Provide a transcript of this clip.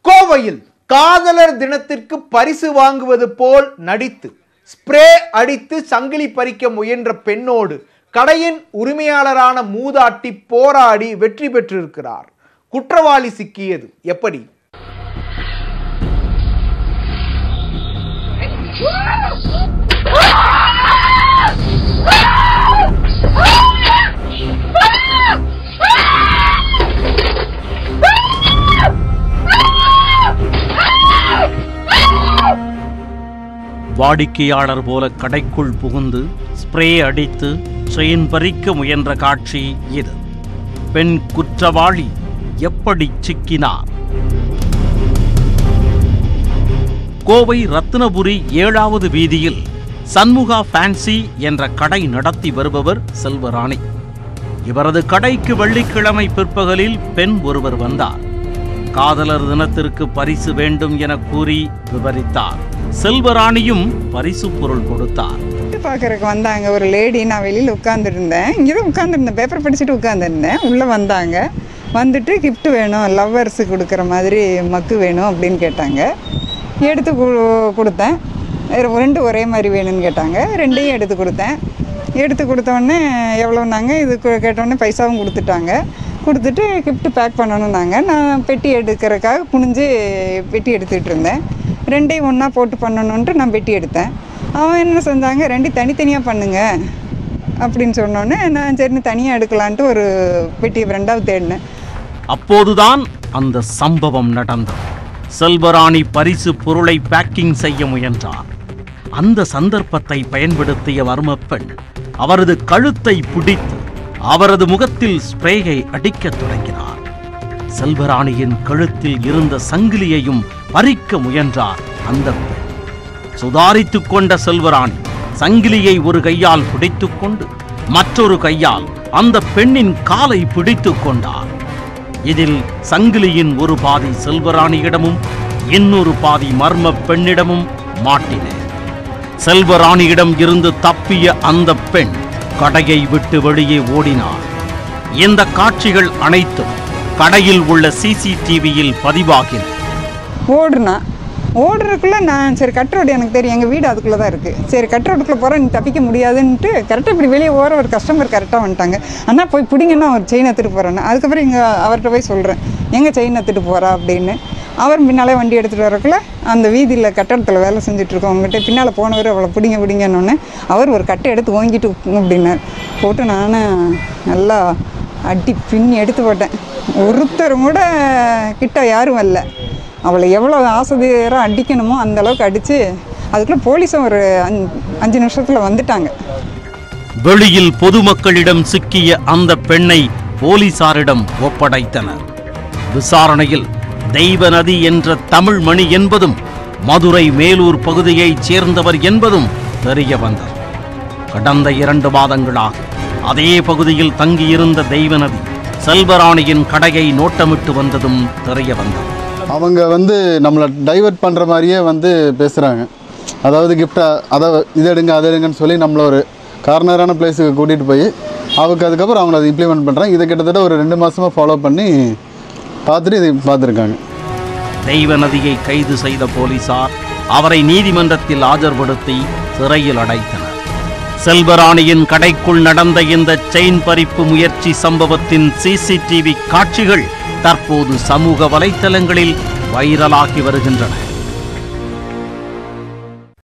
கோவையில் காதலர் தினத்திற்கு பரிசு வாங்குவது போல் நடித்து ஸ்ப்ரே அடித்து சங்கிலி பறிக்க முயன்ற பெண்ணோடு கடையின் உரிமையாளரான மூதாட்டி போராடி வெற்றி பெற்றிருக்கிறார் குற்றவாளி சிக்கியது எப்படி வாடிக்கையாளர் போல கடைக்குள் புகுந்து ஸ்ப்ரே அடித்து செயின் பறிக்க முயன்ற காட்சி இது பெண் குற்றவாளி எப்படி சிக்கினார் கோவை ரத்தினபுரி ஏழாவது வீதியில் சண்முகா ஃபேன்சி என்ற கடை நடத்தி வருபவர் செல்வராணி இவரது கடைக்கு வெள்ளிக்கிழமை பிற்பகலில் பெண் ஒருவர் வந்தார் காதலர் தினத்திற்கு பரிசு வேண்டும் என கூறி விவரித்தார் செல்வராணியும் பரிசு பொருள் கொடுத்தார் பார்க்கறதுக்கு வந்தாங்க ஒரு லேடி நான் வெளியில் உட்காந்துருந்தேன் இங்கே தான் உட்காந்துருந்தேன் பேப்பர் படிச்சுட்டு உட்காந்துருந்தேன் உள்ளே வந்தாங்க வந்துட்டு gift வேணும் லவ்வர்ஸு கொடுக்குற மாதிரி மக்கு வேணும் அப்படின்னு கேட்டாங்க எடுத்து கு- கொடுத்தேன் வேறு ரெண்டு ஒரே மாதிரி வேணும்னு கேட்டாங்க ரெண்டையும் எடுத்து கொடுத்தேன் எடுத்து கொடுத்தோடனே எவ்வளோனாங்க இது கு- கேட்டோடனே பைசாவும் கொடுத்துட்டாங்க கொடுத்துட்டு gift பேக் பண்ணணுன்னாங்க நான் பெட்டி எடுக்கிறதுக்காக குனிஞ்சு பெட்டி எடுத்துகிட்டு இருந்தேன் ரெண்டையும் ஒன்றா போட்டு பண்ணணுன்ட்டு நான் பெட்டி எடுத்தேன் அவன் என்ன செஞ்சாங்க ரெண்டையும் தனித்தனியாக பண்ணுங்க அப்படின்னு சொன்னோன்னே நான் சரி தனியாக எடுக்கலான்ட்டு ஒரு பெட்டி ரெண்டாவது தேடினேன் அப்போதுதான் அந்த சம்பவம் நடந்தது செல்வராணி பரிசு பொருளை பேக்கிங் செய்ய முயன்றார் அந்த சந்தர்ப்பத்தை பயன்படுத்திய மர்ம பெண் அவரது கழுத்தை பிடித்து அவரது முகத்தில் ஸ்ப்ரேயை அடிக்கத் தொடங்கினார் செல்வராணியின் கழுத்தில் இருந்த சங்கிலியையும் பறிக்க முயன்றார் அந்த பெண் சுதாரித்துக் கொண்ட செல்வராணி சங்கிலியை ஒரு கையால் பிடித்துக் கொண்டு மற்றொரு கையால் அந்த பெண்ணின் காலை பிடித்துக் கொண்டார் இதில் சங்கிலியின் ஒரு பாதி செல்வராணியிடமும் இன்னொரு பாதி மர்ம பெண்ணிடமும் மாட்டின செல்வராணியிடம் இருந்து தப்பிய அந்த பெண் கடையை விட்டு வெளியே ஓடினார் இந்த காட்சிகள் அனைத்தும் கடையில் உள்ள சிசிடிவியில் பதிவாகின ஓடுனா ஓடுறதுக்குள்ளே நான் சரி கட் ரோடு எனக்கு தெரியும் எங்கள் வீடு அதுக்குள்ளே தான் இருக்குது சரி கட் ரோடுக்குள்ளே போகிறேன் நீ தப்பிக்க முடியாதுன்ட்டு கரெக்டாக இப்படி வெளியே ஓர ஒரு கஸ்டமர் கரெக்டாக வந்துட்டாங்க அண்ணா போய் பிடிங்கன்னா ஒரு செயின் எடுத்துகிட்டு போகிறேன்னு அதுக்கப்புறம் இங்கே அவர்கிட்ட போய் சொல்கிறேன் எங்கே செயின் எடுத்துகிட்டு போகிறா அப்படின்னு அவர் பின்னாலே வண்டி எடுத்துகிட்டு வரக்குள்ள அந்த வீதியில் கட்டடத்தில் வேலை செஞ்சுட்ருக்கோம் அவங்ககிட்ட பின்னால் போனவர் அவளை பிடிங்க பிடிங்கன்னொன்னே அவர் ஒரு கட்டை எடுத்து ஓங்கிட்டு அப்படின்னார் போட்டு நான் நல்லா அடி பின்னி எடுத்து போட்டேன் ஒருத்தரும் கூட கிட்ட யாரும் வரல அவளை எவ்வளோ ஆசையாக அடிக்கணுமோ அந்த அளவுக்கு அடித்து அதுக்குள்ளே போலீஸும் ஒரு அஞ்சு அஞ்சு நிமிஷத்தில் வந்துட்டாங்க வெளியில் பொதுமக்களிடம் சிக்கிய அந்த பெண்ணை போலீசாரிடம் ஒப்படைத்தனர் விசாரணையில் தெய்வநதி என்ற தமிழ் மணி என்பதும் மதுரை மேலூர் பகுதியைச் சேர்ந்தவர் என்பதும் தெரிய வந்தது கடந்த இரண்டு மாதங்களாக அதே பகுதியில் தங்கியிருந்த தெய்வநதி செல்வராணியின் கடையை நோட்டமிட்டு வந்ததும் தெரிய வந்தது அவங்க வந்து நம்மளை டைவர்ட் பண்ணுற மாதிரியே வந்து பேசுகிறாங்க அதாவது கிஃப்டை அதை இதை எடுங்க அதை எடுங்கன்னு சொல்லி நம்மளை ஒரு கார்னரான பிளேஸுக்கு கூட்டிகிட்டு போய் அவங்க அதுக்கப்புறம் அவங்க அதை இம்ப்ளிமெண்ட் பண்ணுறாங்க இதை கிட்டத்தட்ட ஒரு ரெண்டு மாதமாக ஃபாலோ பண்ணி பார்த்துட்டு இதை பார்த்துருக்காங்க தெய்வநதியை கைது செய்த போலீசார் அவரை நீதிமன்றத்தில் ஆஜர்படுத்தி சிறையில் அடைத்தனர் செல்வராணியின் கடைக்குள் நடந்த இந்த செயின் பறிப்பு முயற்சி சம்பவத்தின் சிசிடிவி காட்சிகள் தற்போது சமூக வலைத்தளங்களில் வைரலாகி வருகின்றன